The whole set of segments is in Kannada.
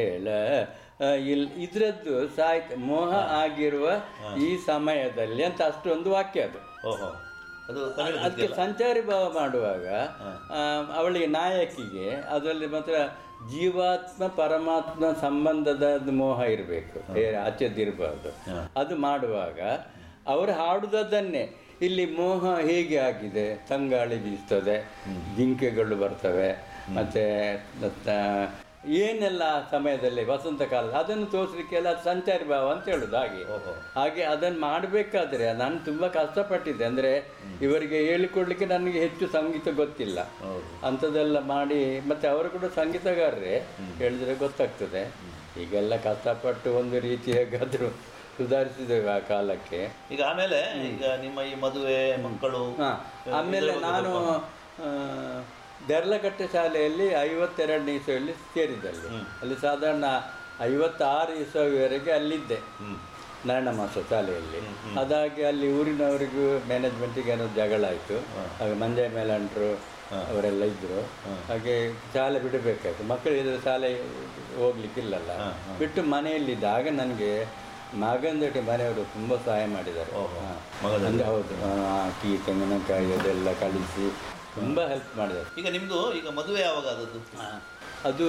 ಹೇಳ ಆ, ಇಲ್ ಇದ್ರದ್ದು ಸಾಹಿತ್ಯ ಮೋಹ ಆಗಿರುವ ಈ ಸಮಯದಲ್ಲಿ ಅಂತ ಅಷ್ಟೊಂದು ವಾಕ್ಯ ಅದು ಓಹೋ ಅದು ತಮಿಳು ಅದಕ್ಕೆ ಸಂಚಾರಿ ಭಾವ ಮಾಡುವಾಗ ಆ, ಅವಳಿಗೆ ನಾಯಕಿಗೆ ಅದರಲ್ಲಿ ಮಾತ್ರ ಜೀವಾತ್ಮ ಪರಮಾತ್ಮ ಸಂಬಂಧದ ಅದು ಮೋಹ ಇರಬೇಕು ಬೇರೆ ಆಚೆದಿರಬಾರ್ದು ಅದು ಮಾಡುವಾಗ ಅವರು ಹಾಡುವುದನ್ನೇ ಇಲ್ಲಿ ಮೋಹ ಹೇಗೆ ಆಗಿದೆ ತಂಗಾಳಿ ಬೀಸ್ತದೆ ಜಿಂಕೆಗಳು ಬರ್ತವೆ ಮತ್ತೆ ಮತ್ತ- ಏನೆಲ್ಲ ಆ ಸಮಯದಲ್ಲಿ ವಸಂತ ಕಾಲ ಅದನ್ನು ತೋರಿಸ್ಲಿಕ್ಕೆಲ್ಲ ಅದು ಸಂಚಾರಿ ಭಾವ ಅಂತ ಹೇಳುದು ಹಾಗೆ ಓಹೋ. ಹಾಗೆ ಅದನ್ನು ಮಾಡಬೇಕಾದ್ರೆ ನಾನು ತುಂಬ ಕಷ್ಟಪಟ್ಟಿದ್ದೆ ಅಂದರೆ ಇವರಿಗೆ ಹೇಳಿಕೊಡ್ಲಿಕ್ಕೆ ನನಗೆ ಹೆಚ್ಚು ಸಂಗೀತ ಗೊತ್ತಿಲ್ಲ ಹೌದು ಅಂಥದ್ದೆಲ್ಲ ಮಾಡಿ ಮತ್ತು ಅವರು ಕೂಡ ಸಂಗೀತಗಾರರೇ ಹೇಳಿದ್ರೆ ಗೊತ್ತಾಗ್ತದೆ ಈಗೆಲ್ಲ ಕಷ್ಟಪಟ್ಟು ಒಂದು ರೀತಿ ಹೇಗಾದರೂ ಸುಧಾರಿಸಿದ್ದೇವೆ ಆ ಕಾಲಕ್ಕೆ ಈಗ ಆಮೇಲೆ ಈಗ ನಿಮ್ಮ ಈ ಮದುವೆ ಮಕ್ಕಳು ಹಾಂ ಆಮೇಲೆ ಇದ್ರ ಬಗ್ಗೆ ನಾನು ಸ್ವಲ್ಪ- ಆ, ದೆರ್ಲಕಟ್ಟೆ ಶಾಲೆಯಲ್ಲಿ ಐವತ್ತೆರಡನೇ ಇಸವಿಯಲ್ಲಿ ಸೇರಿದಲ್ಲಿ ಅಲ್ಲಿ ಸಾಧಾರಣ ಐವತ್ತಾರು ಇಸವಿವರೆಗೆ ಅಲ್ಲಿದ್ದೆ ಹ್ಮ್. ನಾರಾಯಣ ಮಾಸ ಶಾಲೆಯಲ್ಲಿ ಅದಾಗಿ ಅಲ್ಲಿ ಊರಿನವರಿಗೂ ಮ್ಯಾನೇಜ್ಮೆಂಟಿಗೆ ಏನೋ ಜಗಳ ಆಯಿತು ಹಾಗೆ ಮಂಜಯ ಮೇಲಂಟ್ರು ಅವರೆಲ್ಲ ಇದ್ದರು ಹಾಗೆ ಶಾಲೆ ಬಿಡಬೇಕಾಯ್ತು ಮಕ್ಕಳು ಇದ್ರೆ ಶಾಲೆ ಹೋಗ್ಲಿಕ್ಕಿಲ್ಲಲ್ಲ ಬಿಟ್ಟು ಮನೆಯಲ್ಲಿದ್ದ ಆಗ ನನಗೆ ನಾಗಂದಟಿ ಮನೆಯವರು ತುಂಬ ಸಹಾಯ ಮಾಡಿದ್ದಾರೆ ಓಹೋ. ಹಾ. ಮಗದಲ್ಲಿ. ಅಂದ್ರೆ ಹೌದು ಆ, ಅಕ್ಕಿ ತೆಂಗಿನಕಾಯಿ ಅದೆಲ್ಲ ಕಳಿಸಿ ತುಂಬ ಹೆಲ್ಪ್ ಮಾಡಿದ್ದಾರೆ ಈಗ ನಿಮ್ದು ಈಗ ಮದುವೆ ಯಾವಾಗ ಆದದ್ದು ಆ, ಅದು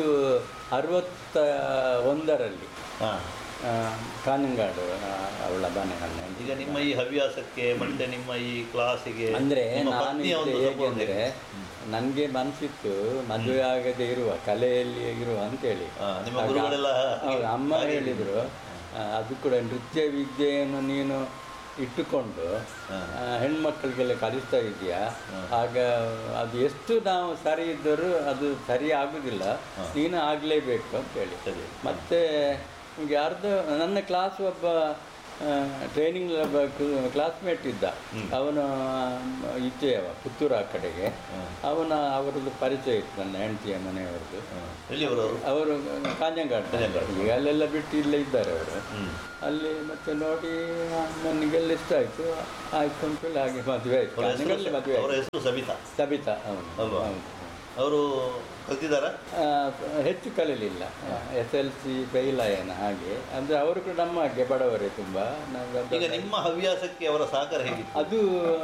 ಅರವತ್ತ ಒಂದರಲ್ಲಿ ಹಾ ಆ, ಕಾನಂಗಾಡು ಆ, ಅವಳ ಮನೆ ನನ್ನ ಈಗ ನಿಮ್ಮ ಈ ಹವ್ಯಾಸಕ್ಕೆ ಮತ್ತೆ ನಿಮ್ಮ ಈ ಕ್ಲಾಸಿಗೆ ಅಂದ್ರೆ ನಿಮ್ಮ ನಾನು ಪತ್ನಿಯ ಒಂದು ಹೇಗೆ support ಅಂದ್ರೆ ಹೇಗೆ? ನನಗೆ ಮನಸ್ಸಿತ್ತು ಮದುವೆ ಆಗದೆ ಇರುವ ಕಲೆಯಲ್ಲಿ ಇರುವ ಅಂತೇಳಿ ಆ, ನಿಮ್ಮ ಆಗ ಗುರುಗಳೆಲ್ಲ ಹೌದು, ಅಮ್ಮ ಹಾಗೆ ಹೇಳಿದ್ರು ಆ, ಅದು ಕೂಡ ನೃತ್ಯ ವಿದ್ಯೆಯನ್ನು ನೀನು ಇಟ್ಟುಕೊಂಡು ಆ, ಹೆಣ್ಮಕ್ಳಿಗೆಲ್ಲ ಕಲಿಸ್ತಾ ಇದೆಯಾ ಆಗ ಅದು ಎಷ್ಟು ನಾವು ಸರಿ ಇದ್ದರೂ ಅದು ಸರಿ ಆಗುದಿಲ್ಲ ನೀನು ಆಗಲೇಬೇಕು ಅಂತೇಳಿ ಸರಿ. ಮತ್ತೆ ನಿಮಗೆ ಅರ್ಧ ನನ್ನ ಕ್ಲಾಸ್ ಒಬ್ಬ ಟ್ರೈನಿಂಗ್ ಒಬ್ಬ ಕ್ಲಾಸ್ಮೇಟ್ ಇದ್ದ ಅವನು ಇಚ್ಛೆಯವ ಪುತ್ತೂರು ಆ ಕಡೆಗೆ ಅವನ ಅವರದ್ದು ಪರಿಚಯ ಇತ್ತು ನನ್ನ ಹೆಂಡತಿಯ ಮನೆಯವರದ್ದು ಎಲ್ಲಿಯವರು ಅವರು ಅವರು ಕಾಂಜಂಗಾಡ್ ಈಗ ಅಲ್ಲೆಲ್ಲ ಬಿಟ್ಟು ಇಲ್ಲೇ ಇದ್ದಾರೆ ಅವರು ಹ್ಮ್ ಅಲ್ಲಿ ಮತ್ತೆ ನೋಡಿ ನನಗೆಲ್ಲ ಇಷ್ಟ ಆಯಿತು ಆಯ್ತು ಅಂತೇಳಿ ಹಾಗೆ ಮದುವೆ ಆಯ್ತು ಅವರ ಹೆಸರು ಕಾಂಜಂಗಾಡಲ್ಲಿ ಮದುವೆ ಅವರ ಆಯ್ತು ಹೆಸರು ಸಬಿತಾ ಸಬಿತಾ ಅವನು ಅಲ್ವಾ? ಹೌದು. ಅವರು ಕಲ್ತಿದ್ದಾರಾ ಆ, ಹೆಚ್ಚು ಕಲೀಲಿಲ್ಲ ಎಸ್ ಎಲ್ ಸಿ ಫೈಲ್ ಆಯನ ಹಾಗೆ ಅಂದರೆ ಅವರು ಕೂಡ ನಮ್ಮ ಹಾಗೆ ಬಡವರೇ ತುಂಬ ನಾವು ಅದು- ಈಗ ನಿಮ್ಮ ಹವ್ಯಾಸಕ್ಕೆ ಅವರ ಸಹಕಾರ ಹೇಗಿತ್ತು ಅದು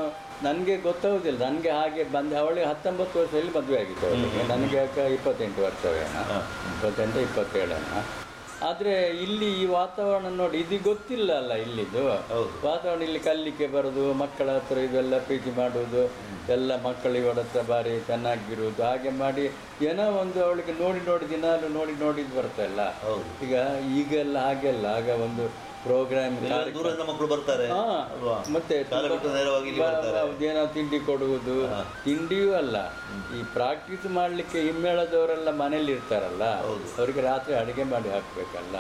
ನನಗೆ ಗೊತ್ತಾಗೋದಿಲ್ಲ ನನಗೆ ಹಾಗೆ ಬಂದು ಅವಳಿಗೆ ಹತ್ತೊಂಬತ್ತು ವರ್ಷದಲ್ಲಿ ಮದುವೆ ಆಗಿತ್ತು ಅವಳಿಗೆ ನನಗೆ ಯಾಕ ಇಪ್ಪತ್ತೆಂಟು ವರ್ಷವೇನ ಇಪ್ಪತ್ತೆಂಟು ಇಪ್ಪತ್ತೇಳನ ಆದರೆ ಇಲ್ಲಿ ಈ ವಾತಾವರಣ ನೋಡಿ ಇದು ಗೊತ್ತಿಲ್ಲ ಅಲ್ಲ ಇಲ್ಲಿದು ಹೌದು. ವಾತಾವರಣ ಇಲ್ಲಿ ಕಲಿಕೆ ಬರೋದು ಮಕ್ಕಳ ಹತ್ರ ಇದೆಲ್ಲ ಪ್ರೀತಿ ಮಾಡುವುದು ಎಲ್ಲ ಮಕ್ಕಳು ಇವಳ ಹತ್ರ ಬಾರಿ ಚೆನ್ನಾಗಿರುವುದು ಹಾಗೆ ಮಾಡಿ ಏನೋ ಒಂದು ಅವಳಿಗೆ ನೋಡಿ ನೋಡಿ ದಿನಾಲು ನೋಡಿ ನೋಡಿ ಬರ್ತಲ್ಲ ಹೌದು ಈಗ ಈಗೆಲ್ಲ ಹಾಗೆಲ್ಲ ಆಗ ಒಂದು ಪ್ರೋಗ್ರಾಮ್ ಎಲ್ಲ ದೂರದಿಂದ ಮಕ್ಕಳು ಬರ್ತಾರೆ ಹಾ, ಅಲ್ವಾ ಮತ್ತೆ ಶಾಲೆ ತುಂಬ- ಬಿಟ್ಟು ನೇರವಾಗಿ ಇಲ್ಲಿ ಬ- ಬರ್ತಾರೆ ಹೌದು, ಏನೋ ತಿಂಡಿ ಕೊಡುವುದು ತಿಂಡಿಯೂ ಅಲ್ಲ ಈ ಪ್ರಾಕ್ಟೀಸ್ ಮಾಡ್ಲಿಕ್ಕೆ ಹಿಮ್ಮೇಳದವರೆಲ್ಲ ಮನೇಲಿ ಇರ್ತಾರಲ್ಲ ಹೌದು. ಅವರಿಗೆ ರಾತ್ರಿ ಅಡಿಗೆ ಮಾಡಿ ಹಾಕ್ಬೇಕಲ್ಲ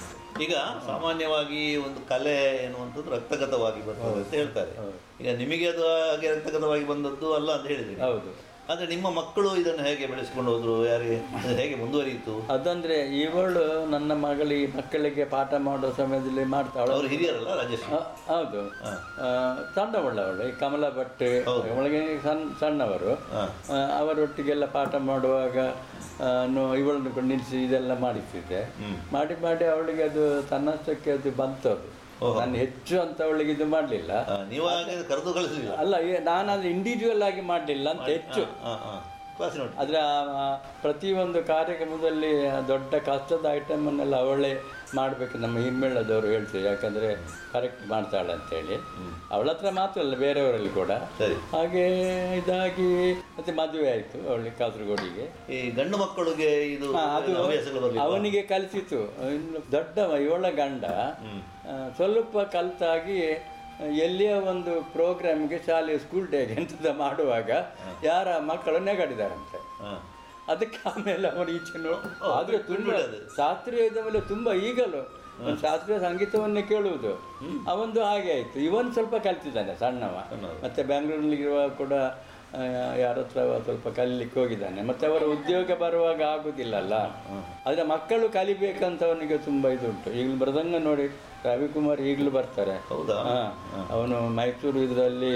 ಈಗ ಸಾಮಾನ್ಯವಾಗಿ ಒಂದು ಕಲೆ ಎನ್ನುವಂಥದ್ದು ರಕ್ತಗತವಾಗಿ ಬರ್ತದೆ ಅಂತ ಹೇಳ್ತಾರೆ ಈಗ ನಿಮಗೆ ಅದು ಹಾಗೆ ರಕ್ತಗತವಾಗಿ ಬಂದದ್ದು ಅಲ್ಲ ಅಂತ ಹೇಳಿದ್ರಿ ಹೌದು ಆದ್ರೆ ನಿಮ್ಮ ಮಕ್ಕಳು ಇದನ್ನು ಹೇಗೆ ಬೆಳೆಸ್ಕೊಂಡು ಹೋದ್ರು ಯಾರಿಗೆ ಅದು ಹೇಗೆ ಮುಂದುವರಿಯಿತು ಅದಂದ್ರೆ ಇವಳು ನನ್ನ ಮಗಳಿಗೆ ಮಕ್ಕಳಿಗೆ ಪಾಠ ಮಾಡೋ ಸಮಯದಲ್ಲಿ ಮಾಡ್ತಾವಳು ಅವರು ಹಿರಿಯರಲ್ಲ ರಾಜೇಶ್ ಹೌದು ಆ, ಸಣ್ಣವಳು ಈ ಕಮಲ ಭಟ್ ಅವಳಿಗೆ ಸಣ್ಣ ಸಣ್ಣವರು ಹಾ. ಆ, ಅವರೊಟ್ಟಿಗೆಲ್ಲ ಪಾಠ ಮಾಡುವಾಗ ಆ, ನೋ- ಇವಳನ್ನು ಕೊಂಡು ನಿಲ್ಲಿಸಿ ಇದೆಲ್ಲ ಮಾಡಿಸಿದ್ದೆ ಮಾಡಿ ಮಾಡಿ ಅವಳಿಗೆ ಅದು ತನ್ನಷ್ಟಕ್ಕೆ ಅದು ಬಂತು ಅದು ನಾನು ಹೆಚ್ಚು ಅಂತ ಅವಳಿಗೆ ಇದು ಮಾಡಲಿಲ್ಲ ಆ, ನೀವು ಹಾಗೆ ಕರೆದು ಕಳಿಸಲಿಲ್ಲ ಅಲ್ಲ ಈ- ನಾನು ಅದು ಇಂಡಿವಿಜುವಲ್ ಆಗಿ ಮಾಡಲಿಲ್ಲ ಅಂತ ಹೆಚ್ಚು ಕ್ಲಾಸಿನ ಆದರೆ ಪ್ರತಿಯೊಂದು ಕಾರ್ಯಕ್ರಮದಲ್ಲಿ ಆ ದೊಡ್ಡ ಕಷ್ಟದ ಐಟಮನ್ನೆಲ್ಲ ಅವಳೇ ಮಾಡಬೇಕು ನಮ್ಮ ಹಿಮ್ಮೇಳದವರು ಹೇಳ್ತೀವಿ ಯಾಕಂದರೆ ಕರೆಕ್ಟ್ ಮಾಡ್ತಾಳೆ ಅಂತೇಳಿ ಅವಳ ಹತ್ರ ಮಾತ್ರ ಅಲ್ಲ ಬೇರೆಯವರಲ್ಲಿ ಕೂಡ ಸರಿ ಹಾಗೆ ಇದಾಗಿ ಮತ್ತೆ ಮದುವೆ ಆಯಿತು ಅವಳಿಗೆ ಕಾಸರಗೋಡಿಗೆ ಈ ಗಂಡು ಮಕ್ಕಳಿಗೆ ಇದು ಹಾ, ಅದು ಹವ್ಯಾಸಗಳು ಬರಲಿಲ್ಲ ಅವನಿಗೆ ಕಲಿಸಿತು ಇನ್ನು ದೊಡ್ಡವ ಇವಳ ಗಂಡ ಆ, ಸ್ವಲ್ಪ ಕಲ್ತಾಗಿ ಎಲ್ಲಿಯ ಒಂದು ಪ್ರೋಗ್ರಾಮ್ಗೆ ಶಾಲೆ ಸ್ಕೂಲ್ ಡೇಗೆ ಎಂಥದ್ದು ಮಾಡುವಾಗ ಯಾರ ಮಕ್ಕಳು ನೆಗಡಿದಾರಂತೆ ಹಾ. ಅದಕ್ಕೆ ಆಮೇಲೆ ಅವನು ಈಚೆ ನೋಡಿ ಓ, ಆದ್ರೆ ತುಂಬ ಬಿಟ್ಬಿಡೋದು. ಶಾಸ್ತ್ರೀಯದ ಮೇಲೆ ತುಂಬ ಈಗಲೂ ಒಂದು ಶಾಸ್ತ್ರೀಯ ಸಂಗೀತವನ್ನೇ ಕೇಳುವುದು ಅವಂದು ಹಾಗೆ ಆಯಿತು ಇವನ್ ಸ್ವಲ್ಪ ಕಲ್ತಿದ್ದಾನೆ ಸಣ್ಣವ ಸಣ್ಣವ. ಮತ್ತೆ ಬೆಂಗಳೂರಲ್ಲಿರುವ ಕೂಡ ಆ, ಯಾರ ಹತ್ರ ಸ್ವಲ್ಪ ಕಲೀಲಿಕ್ಕೆ ಹೋಗಿದ್ದಾನೆ ಮತ್ತೆ ಅವರ ಉದ್ಯೋಗ ಬರುವಾಗ ಆಗುದಿಲ್ಲಲ್ಲ ಆದರೆ ಮಕ್ಕಳು ಕಲಿಬೇಕಂತ ಅವನಿಗೆ ತುಂಬ ಇದುಂಟು ಈಗಲೂ ಮೃದಂಗ ನೋಡಿ ರವಿಕುಮಾರ್ ಈಗಲೂ ಬರ್ತಾರೆ ಹೌದಾ ಹಾ. ಅವನು ಮೈಸೂರು ಇದರಲ್ಲಿ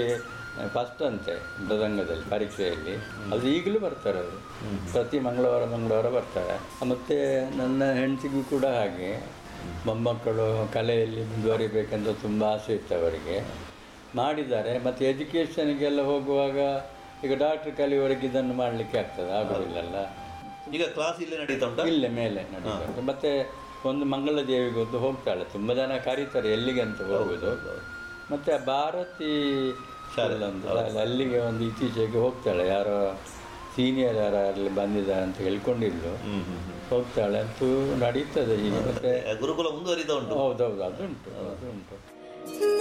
ಫಸ್ಟ್ ಅಂತೆ ಮೃದಂಗದಲ್ಲಿ ಪರೀಕ್ಷೆಯಲ್ಲಿ ಅದು ಈಗಲೂ ಬರ್ತಾರೆ ಅವರು ಪ್ರತಿ ಮಂಗಳವಾರ ಮಂಗಳವಾರ ಬರ್ತಾರೆ ಮತ್ತು ನನ್ನ ಹೆಂಡತಿಗೂ ಕೂಡ ಹಾಗೆ ಮೊಮ್ಮಕ್ಕಳು ಕಲೆಯಲ್ಲಿ ಮುಂದುವರಿಬೇಕಂತ ತುಂಬ ಆಸೆ ಇತ್ತು ಅವರಿಗೆ ಮಾಡಿದ್ದಾರೆ ಮತ್ತು ಎಜುಕೇಷನ್ಗೆಲ್ಲ ಹೋಗುವಾಗ ಈಗ ಡಾಕ್ಟ್ರ್ ಕಲಿಯುವವರೆಗೆ ಇದನ್ನು ಮಾಡಲಿಕ್ಕೆ ಆಗ್ತದೆ ಆಗೋದಿಲ್ಲಲ್ಲ ಈಗ ಕ್ಲಾಸ್ ಇಲ್ಲೇ ನಡೀತಾ ಉಂಟಾ ಇಲ್ಲೇ ಮೇಲೆ ನಡೀತದೆ ಮತ್ತೆ ಒಂದು ಮಂಗಳ ದೇವಿಗೊಂದು ಹೋಗ್ತಾಳೆ ತುಂಬ ಜನ ಕರೀತಾರೆ ಎಲ್ಲಿಗೆ ಅಂತ ಹೋಗುದು ಮತ್ತೆ ಆ ಭಾರತಿ ಶಾಲೆ ಅಂತ ಅಲ್ಲ, ಅಲ್ಲಿಗೆ ಒಂದು ಇತ್ತೀಚೆಗೆ ಹೋಗ್ತಾಳೆ ಯಾರೋ ಸೀನಿಯರ್ ಯಾರು ಅಲ್ಲಿ ಬಂದಿದ್ದಾರೆ ಅಂತ ಹೇಳ್ಕೊಂಡಿದ್ಲು ಹೋಗ್ತಾಳೆ ಅಂತೂ ನಡೀತದೆ ಈಗ ಮತ್ತೆ ಗುರುಕುಲ ಮುಂದುವರಿತಾ ಉಂಟು ಹೌದೌದು ಅದುಂಟು ಅದುಂಟು